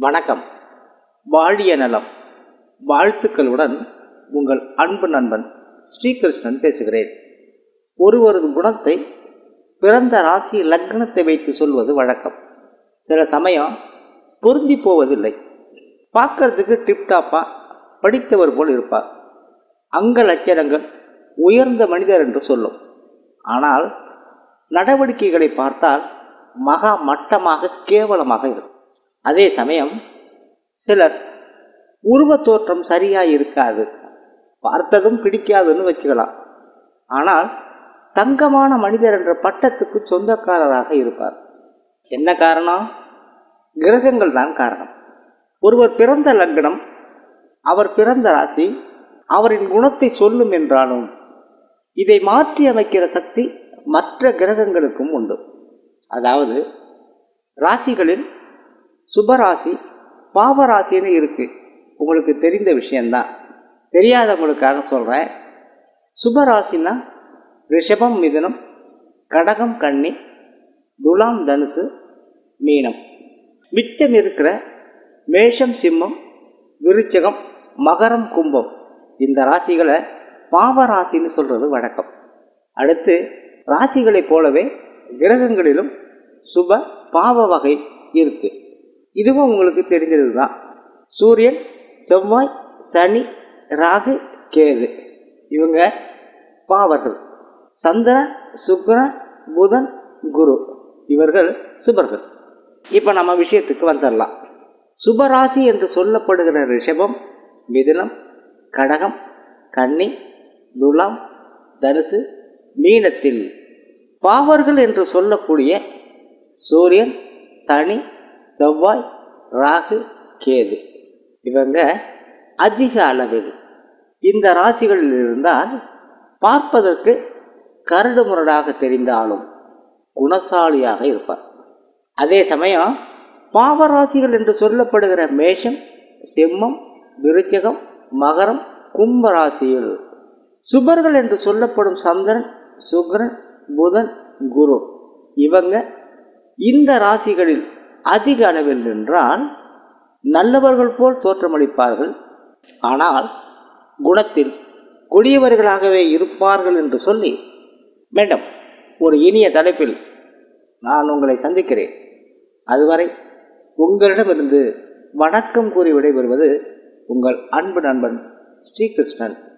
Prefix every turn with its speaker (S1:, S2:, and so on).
S1: வணக்கம் வாழிய நலம் வாழ்த்துக்களுடன் உங்கள் அன்பு நண்பன் ஸ்ரீகிருஷ்ணன் பேசுகிறேன் ஒருவரது குணத்தை பிறந்த ராசி லக்னத்தை வைத்து சொல்வது வழக்கம் சில சமயம் பொருந்தி போவதில்லை பார்க்கறதுக்கு டிப்டாப்பா படித்தவர் போல் இருப்பார் அங்க லட்சணங்கள் உயர்ந்த மனிதர் என்று சொல்லும் ஆனால் நடவடிக்கைகளை பார்த்தால் மகா மட்டமாக கேவலமாக இருக்கும் அதே சமயம் சிலர் உருவ தோற்றம் சரியா இருக்காது பார்த்ததும் பிடிக்காதுன்னு வச்சுக்கலாம் ஆனால் தங்கமான மனிதர் என்ற பட்டத்துக்கு சொந்தக்காரராக இருப்பார் என்ன காரணம் கிரகங்கள் தான் காரணம் ஒருவர் பிறந்த லக்னம் அவர் பிறந்த ராசி அவரின் குணத்தை சொல்லும் என்றாலும் இதை மாற்றி அமைக்கிற சக்தி மற்ற கிரகங்களுக்கும் உண்டு அதாவது ராசிகளில் சுபராசி பாவராசின்னு இருக்கு உங்களுக்கு தெரிந்த விஷயம்தான் தெரியாதவங்களுக்காக சொல்கிறேன் சுபராசினா ரிஷபம் மிதுனம் கடகம் கன்னி துலாம் தனுசு மீனம் மிச்சம் இருக்கிற மேஷம் சிம்மம் விருச்சகம் மகரம் கும்பம் இந்த ராசிகளை பாவராசின்னு சொல்றது வழக்கம் அடுத்து ராசிகளைப் போலவே கிரகங்களிலும் சுப பாவ வகை இருக்கு இதுவும் உங்களுக்கு தெரிஞ்சது தான் சூரியன் செவ்வாய் சனி ராகு கேது இவங்க பாவர்கள் சந்திரன் சுக்கிரன் புதன் குரு இவர்கள் சுபர்கள் இப்போ நம்ம விஷயத்துக்கு வந்துடலாம் சுபராசி என்று சொல்லப்படுகிற ரிஷபம் மிதுனம் கடகம் கன்னி துலாம் தனுசு மீனத்தில் பாவர்கள் என்று சொல்லக்கூடிய சூரியன் சனி செவ்வாய் ராகு கேது இவங்க அதிக அளவில் இந்த ராசிகளில் இருந்தால் பார்ப்பதற்கு கரடு முரடாக தெரிந்தாலும் குணசாலியாக இருப்பார் அதே சமயம் பாவராசிகள் என்று சொல்லப்படுகிற மேஷம் சிம்மம் விருச்சகம் மகரம் கும்பராசியில் சுபர்கள் என்று சொல்லப்படும் சந்திரன் சுக்ரன் புதன் குரு இவங்க இந்த ராசிகளில் அதிக அளவில் நின்றால் நல்லவர்கள் போல் தோற்றமளிப்பார்கள் ஆனால் குணத்தில் கொடியவர்களாகவே இருப்பார்கள் என்று சொல்லி மேடம் ஒரு இனிய தலைப்பில் நான் உங்களை சந்திக்கிறேன் அதுவரை உங்களிடமிருந்து வணக்கம் கூறி விடைபெறுவது உங்கள் அன்பு நண்பன் ஸ்ரீகிருஷ்ணன்